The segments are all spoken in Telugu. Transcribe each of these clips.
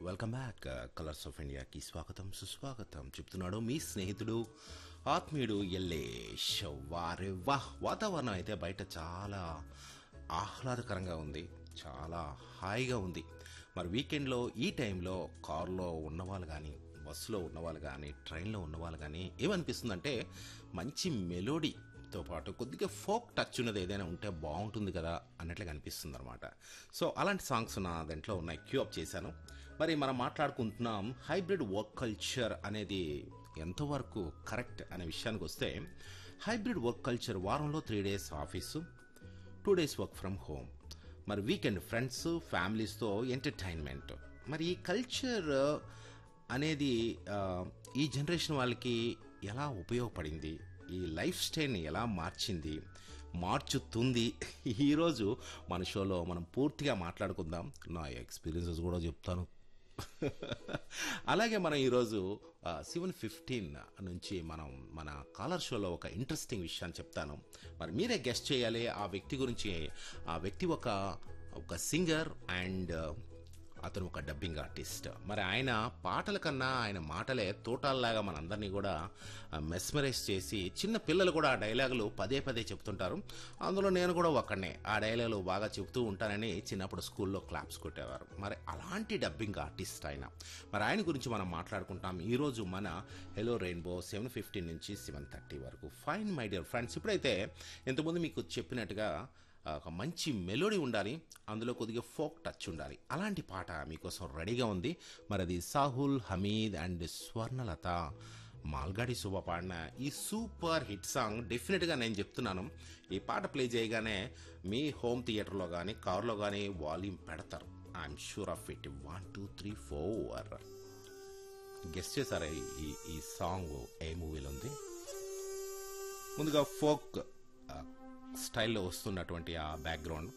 వెల్కమ్ బ్యాక్ కలర్స్ ఆఫ్ ఇండియాకి స్వాగతం సుస్వాగతం చెప్తున్నాడు మీ స్నేహితుడు ఆత్మీయుడు ఎల్లేష్ వారే వాహ్ వాతావరణం అయితే బయట చాలా ఆహ్లాదకరంగా ఉంది చాలా హాయిగా ఉంది మరి వీకెండ్లో ఈ టైంలో కారులో ఉన్నవాళ్ళు కానీ బస్సులో ఉన్నవాళ్ళు కానీ ట్రైన్లో ఉన్నవాళ్ళు కానీ ఏమనిపిస్తుందంటే మంచి మెలోడీతో పాటు కొద్దిగా ఫోక్ టచ్ ఉన్నది ఏదైనా ఉంటే బాగుంటుంది కదా అన్నట్లుగా అనిపిస్తుంది అనమాట సో అలాంటి సాంగ్స్ నా దాంట్లో ఉన్నాయి క్యూ అప్ చేశాను మరి మనం మాట్లాడుకుంటున్నాం హైబ్రిడ్ వర్క్ కల్చర్ అనేది ఎంతవరకు కరెక్ట్ అనే విషయానికి వస్తే హైబ్రిడ్ వర్క్ కల్చర్ వారంలో three days office two days work from home మరి వీకెండ్ ఫ్రెండ్స్ ఫ్యామిలీస్తో ఎంటర్టైన్మెంట్ మరి ఈ కల్చర్ అనేది ఆ, ఈ జనరేషన్ వాళ్ళకి ఎలా ఉపయోగపడింది ఈ లైఫ్ స్టైల్ని ఎలా మార్చింది మార్చుతుంది ఈరోజు మన షోలో మనం పూర్తిగా మాట్లాడుకుందాం నా ఎక్స్పీరియన్సెస్ కూడా చెప్తాను అలాగే మనం ఈరోజు సెవెన్ ఫిఫ్టీన్ నుంచి మనం మన కాలర్ షోలో ఒక ఇంట్రెస్టింగ్ విషయాన్ని చెప్తాను మరి మీరే గెస్ట్ చేయాలి ఆ వ్యక్తి గురించి ఆ వ్యక్తి ఒక ఒక సింగర్ అండ్ అతను ఒక డబ్బింగ్ ఆర్టిస్ట్ మరి ఆయన పాటల కన్నా ఆయన మాటలే తోటాల్లాగా మనందరినీ కూడా మెస్మరైజ్ చేసి చిన్న పిల్లలు కూడా ఆ డైలాగులు పదే పదే చెప్తుంటారు అందులో నేను కూడా ఒక్కడనే ఆ డైలాగులు బాగా చెప్తూ ఉంటానని చిన్నప్పుడు స్కూల్లో క్లాప్స్ కొట్టేవారు మరి అలాంటి డబ్బింగ్ ఆర్టిస్ట్ ఆయన మరి ఆయన గురించి మనం మాట్లాడుకుంటాం ఈరోజు మన హెలో రెయిన్బో సెవెన్ ఫిఫ్టీన్ నుంచి సెవెన్ థర్టీ వరకు ఫైన్ మై డియర్ ఫ్రెండ్స్ ఇప్పుడైతే ఇంతకుముందు మీకు చెప్పినట్టుగా ఆ, ఒక మంచి మెలోడీ ఉండాలి అందులో కొద్దిగా ఫోక్ టచ్ ఉండాలి అలాంటి పాట మీకోసం రెడీగా ఉంది మరి అది సాహుల్ హమీద్ అండ్ స్వర్ణలత మాల్గాడి శుభ పాడిన ఈ సూపర్ హిట్ సాంగ్ డెఫినెట్గా నేను చెప్తున్నాను ఈ పాట ప్లే చేయగానే మీ హోమ్ థియేటర్లో కానీ కార్లో కానీ వాల్యూమ్ పెడతారు I'm sure of it one two three four guest చేశారా ఈ- ఈ ఈ సాంగ్ ఏ మూవీలో ఉంది ముందుగా ఫోక్ ఆ, స్టైల్లో వస్తున్నటువంటి ఆ background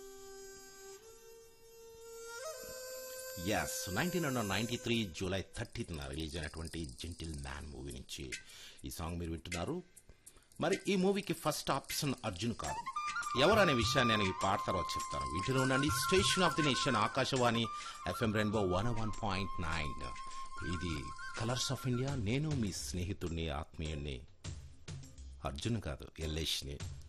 yes nineteen hundred ninety three July థర్టీత్న రిలీజ్ అయినటువంటి జెంటిల్ మ్యాన్ మూవీ నుంచి ఈ సాంగ్ మీరు వింటున్నారు మరి ఈ మూవీకి ఫస్ట్ ఆప్షన్ అర్జున్ కాదు ఎవరు అనే విషయాన్ని నేను ఈ పాట తర్వాత చెప్తాను వీటిలో ఉండండి station of the nation Akashvani FM rainbow one one point nine ఇది కలర్స్ ఆఫ్ ఇండియా నేను మీ స్నేహితుడిని ఆత్మీయుణ్ణి అర్జున్ కాదు ఎల్లేష్ని